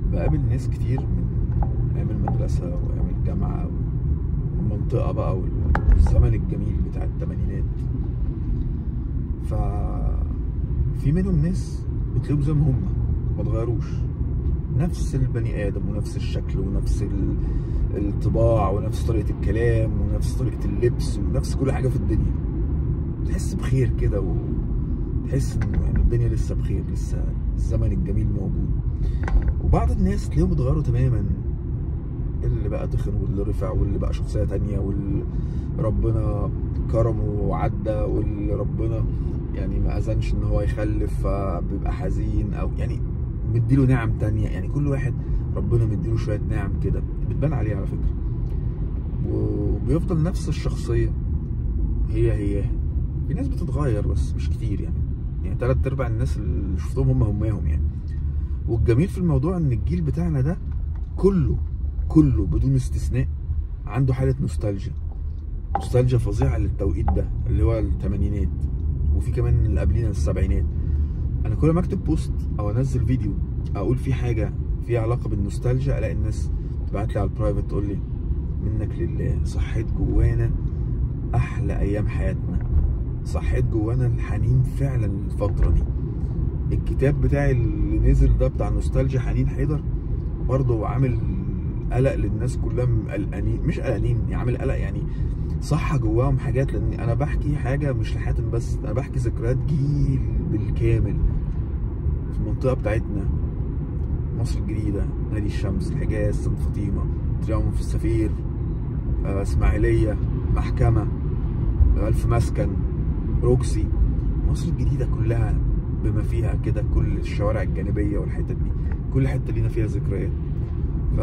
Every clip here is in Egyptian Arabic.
بقابل ناس كتير من ايام المدرسه وايام الجامعه والمنطقه بقى والزمن الجميل بتاع الثمانينات ف في منهم ناس بتلاقيهم زي ما هم ما اتغيروش نفس البني ادم ونفس الشكل ونفس ال- الطباع ونفس طريقه الكلام ونفس طريقه اللبس ونفس كل حاجه في الدنيا تحس بخير كده وتحس ان يعني الدنيا لسه بخير لسه الزمن الجميل موجود وبعض الناس تلاقيهم اتغيروا تماما اللي بقى تخن واللي رفع واللي بقى شخصيه تانية واللي ربنا كرمه وعدى واللي ربنا يعني ما اذنش ان هو يخلف فبيبقى حزين او يعني مديله نعم تانية يعني كل واحد ربنا مديله شويه نعم كده بتبان عليه على فكره وبيفضل نفس الشخصيه هي هي في ناس بتتغير بس مش كتير يعني يعني تلات ارباع الناس اللي شفتهم هم هماهم يعني والجميل في الموضوع ان الجيل بتاعنا ده كله كله بدون استثناء عنده حاله نوستالجيا نوستالجيا فظيعه للتوقيت ده اللي هو الثمانينات وفي كمان اللي قبلينا السبعينات انا كل ما اكتب بوست او انزل فيديو اقول فيه حاجه فيها علاقه بالنوستالجيا الاقي الناس تبعت لي على البرايفت تقول لي منك لله صحيت جوانا احلى ايام حياتنا صحيت جوانا الحنين فعلا للفتره دي الكتاب بتاعي اللي نزل ده بتاع نوستالجيا حنين حيدر برضه عامل قلق للناس كلها قلقانين مش قلقانين يعني عامل قلق يعني صح جواهم حاجات لان انا بحكي حاجه مش لحاتم بس انا بحكي ذكريات جيل بالكامل في المنطقه بتاعتنا مصر الجديده نادي الشمس الحجاز سانت فاطمه تريومف السفير آه، اسماعيليه محكمه الف مسكن روكسي مصر الجديده كلها بما فيها كده كل الشوارع الجانبيه والحتت دي كل حته لينا فيها ذكريات ف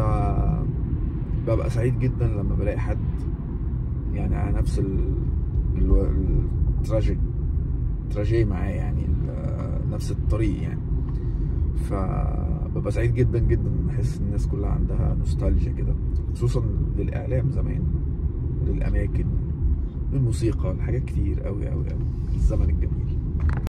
ببقى سعيد جدا لما بلاقي حد يعني على نفس ال... ال... التراجيك تراجيه معاه يعني ال... نفس الطريق يعني فببقى سعيد جدا جدا لما احس الناس كلها عندها نوستالجيا كده خصوصا للاعلام زمان للاماكن للموسيقى لحاجات كتير قوي قوي قوي الزمن الجميل